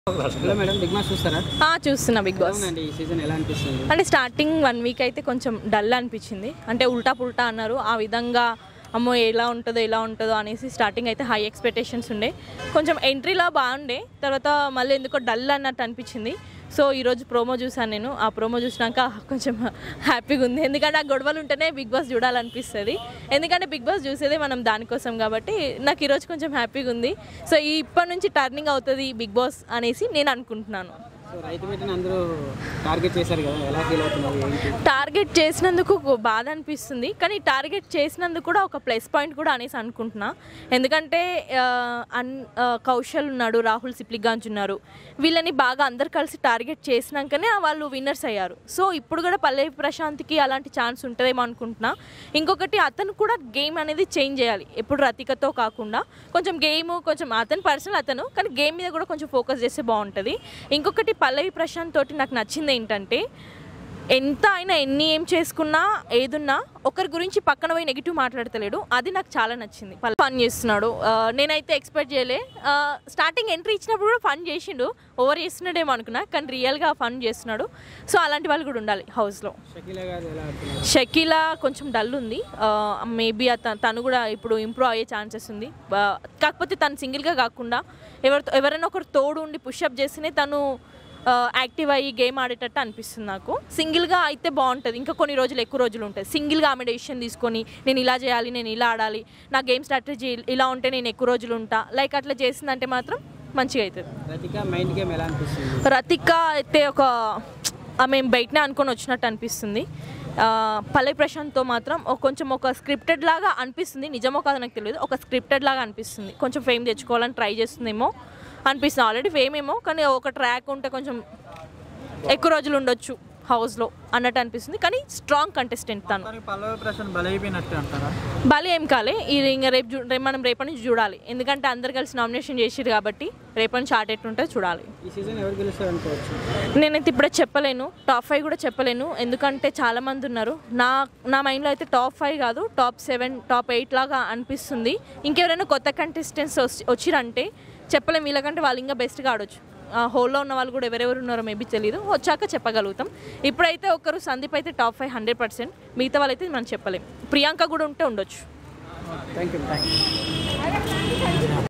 hello madam big boss చూస్తారా ఆ, చూస్తున్నా బిగ్ బాస్ అవునండి ఈ సీజన్ ఎలా అనిపిస్తుంది అంటే స్టార్టింగ్ వన్ వీక్ అయితే కొంచెం డల్ అనిపించింది అంటే ఉల్టా పుల్టా అన్నారు ఆ విధంగా అమ్మో ఎలా ఉంటుందో ఎలా ఉంటుందో అనేసి స్టార్టింగ్ అయితే హై ఎక్స్పెక్టేషన్స్ ఉండే కొంచెం ఎంట్రీలా బాగుండే తర్వాత మళ్ళీ ఎందుకో డల్ అన్నట్టు అనిపించింది సో ఈరోజు ప్రోమో చూసాను నేను ఆ ప్రోమో చూసినాక కొంచెం హ్యాపీగా ఉంది ఎందుకంటే ఆ గొడవలు ఉంటేనే బిగ్ బాస్ చూడాలనిపిస్తుంది ఎందుకంటే బిగ్ బాస్ చూసేదే మనం దానికోసం కాబట్టి నాకు ఈరోజు కొంచెం హ్యాపీగా ఉంది సో ఈ ఇప్పటి నుంచి టర్నింగ్ అవుతుంది బిగ్ బాస్ అనేసి నేను అనుకుంటున్నాను సో రైతు పెట్టిన అందరూ టార్గెట్ చేశారు కదా ఎలా ఫీల్ అవుతున్నారు ఏంటి టార్గెట్ చేసినందుకు ఒక బాధ అనిపిస్తుంది కానీ టార్గెట్ చేసినందుకు కూడా ఒక ప్లస్ పాయింట్ కూడా అనేసి అనుకుంటున్నా ఎందుకంటే ఆ, అన్ ఆ, కౌశల్ ఉన్నాడు రాహుల్ సిప్లిగాంజ్ ఉన్నారు వీళ్ళని బాగా అందరు కలిసి టార్గెట్ చేసినాకనే వాళ్ళు విన్నర్స్ అయ్యారు సో ఇప్పుడు కూడా పల్లవి ప్రశాంత్కి అలాంటి ఛాన్స్ ఉంటుందేమో అనుకుంటున్నా ఇంకొకటి అతను కూడా గేమ్ అనేది చేంజ్ చేయాలి ఎప్పుడు రతికతో కాకుండా కొంచెం గేమ్ కొంచెం అతని పర్సనల్ అతను కానీ గేమ్ మీద కూడా కొంచెం ఫోకస్ చేస్తే బాగుంటుంది ఇంకొకటి పల్లవి ప్రశాంత్ తోటి నాకు నచ్చింది ఏంటంటే ఎంత అయినా ఎన్ని ఏం చేసుకున్నా ఏదున్నా ఒకరి గురించి పక్కన పోయి నెగిటివ్ మాట్లాడతలేడు అది నాకు చాలా నచ్చింది ఫన్ చేస్తున్నాడు ఆ, నేనైతే ఎక్స్పెక్ట్ చేయలే ఆ, స్టార్టింగ్ ఎంట్రీ ఇచ్చినప్పుడు కూడా ఫన్ చేసిండు ఓవర్ చేస్తున్నాడేమో అనుకున్నా కానీ రియల్గా ఫన్ చేస్తున్నాడు సో అలాంటి వాళ్ళు కూడా ఉండాలి హౌస్లో షకీలా గారు ఎలా ఆడుతున్నారు షకీలా కొంచెం డల్ ఉంది మేబీ తను కూడా ఇప్పుడు ఇంప్రూవ్ అయ్యే ఛాన్సెస్ ఉంది ఆ, కాకపోతే తను సింగిల్గా కాకుండా ఎవరితో ఎవరైనా ఒకరు తోడు ఉండి పుషప్ చేస్తేనే తను యాక్టివ్ అయ్యి గేమ్ ఆడేటట్టు అనిపిస్తుంది నాకు సింగిల్గా అయితే బాగుంటుంది ఇంకా కొన్ని రోజులు ఎక్కువ రోజులు ఉంటాయి సింగిల్గా ఆమె డెసిషన్ తీసుకొని నేను ఇలా చేయాలి నేను ఇలా ఆడాలి నా గేమ్ స్ట్రాటజీ ఇలా ఉంటే నేను ఎక్కువ రోజులు ఉంటా లైక్ అట్లా చేసిందంటే మాత్రం మంచిగా అవుతుంది రతిక మైండ్ గేమ్ ఎలా అనిపిస్తుంది రతిక అయితే ఒక ఆమె బయటనే అనుకొని వచ్చినట్టు అనిపిస్తుంది ఆ, పల్లె ప్రశాంత్తో మాత్రం ఒక కొంచెం ఒక స్క్రిప్టెడ్ లాగా అనిపిస్తుంది నిజమో కాదో నాకు తెలియదు ఒక స్క్రిప్టెడ్ లాగా అనిపిస్తుంది కొంచెం ఫేమ్ తెచ్చుకోవాలని ట్రై చేస్తుందేమో అనిపిస్తుంది ఆల్రెడీ ఫేమ్ ఏమో కానీ ఒక ట్రాక్ ఉంటే కొంచెం ఎక్కువ రోజులు ఉండొచ్చు హౌస్లో అన్నట్టు అనిపిస్తుంది కానీ స్ట్రాంగ్ కంటెస్టెంట్ తను మొత్తానికి పల్లవి ప్రశాంత్ బలైపోయినట్టు అంటారా బాలే ఏం కాలే ఇది ఇంకా రేపు చూ- రేపు మనం రేపటి నుంచి చూడాలి ఎందుకంటే అందరు కలిసి నామినేషన్ చేసిరు కాబట్టి రేపటి నుంచి ఆట ఎట్టుంటే చూడాలి ఈ సీజన్ ఎవరు గెలుస్తారు అనుకోవచ్చు నేనైతే ఇప్పుడే చెప్పలేను టాప్ ఫైవ్ కూడా చెప్పలేను ఎందుకంటే చాలా మంది ఉన్నారు నా నా మైండ్లో అయితే టాప్ ఫైవ్ కాదు టాప్ సెవెన్ టాప్ ఎయిట్ లాగా అనిపిస్తుంది ఇంకెవరైనా కొత్త కంటెస్టెంట్స్ వచ్చిరంటే చెప్పలేం వీళ్ళకంటే వాళ్ళు ఇంకా బెస్ట్గా ఆడొచ్చు హోల్లో ఉన్న వాళ్ళు కూడా ఎవరెవరు ఉన్నారో మేబీ తెలియదు వచ్చాక చెప్పగలుగుతాం ఇప్పుడైతే ఒకరు సందీప్ అయితే టాప్ ఫైవ్ హండ్రెడ్ పర్సెంట్ మిగతా వాళ్ళైతే మనం చెప్పలేం ప్రియాంక కూడా ఉంటే ఉండొచ్చు థ్యాంక్ యూ థ్యాంక్ యూ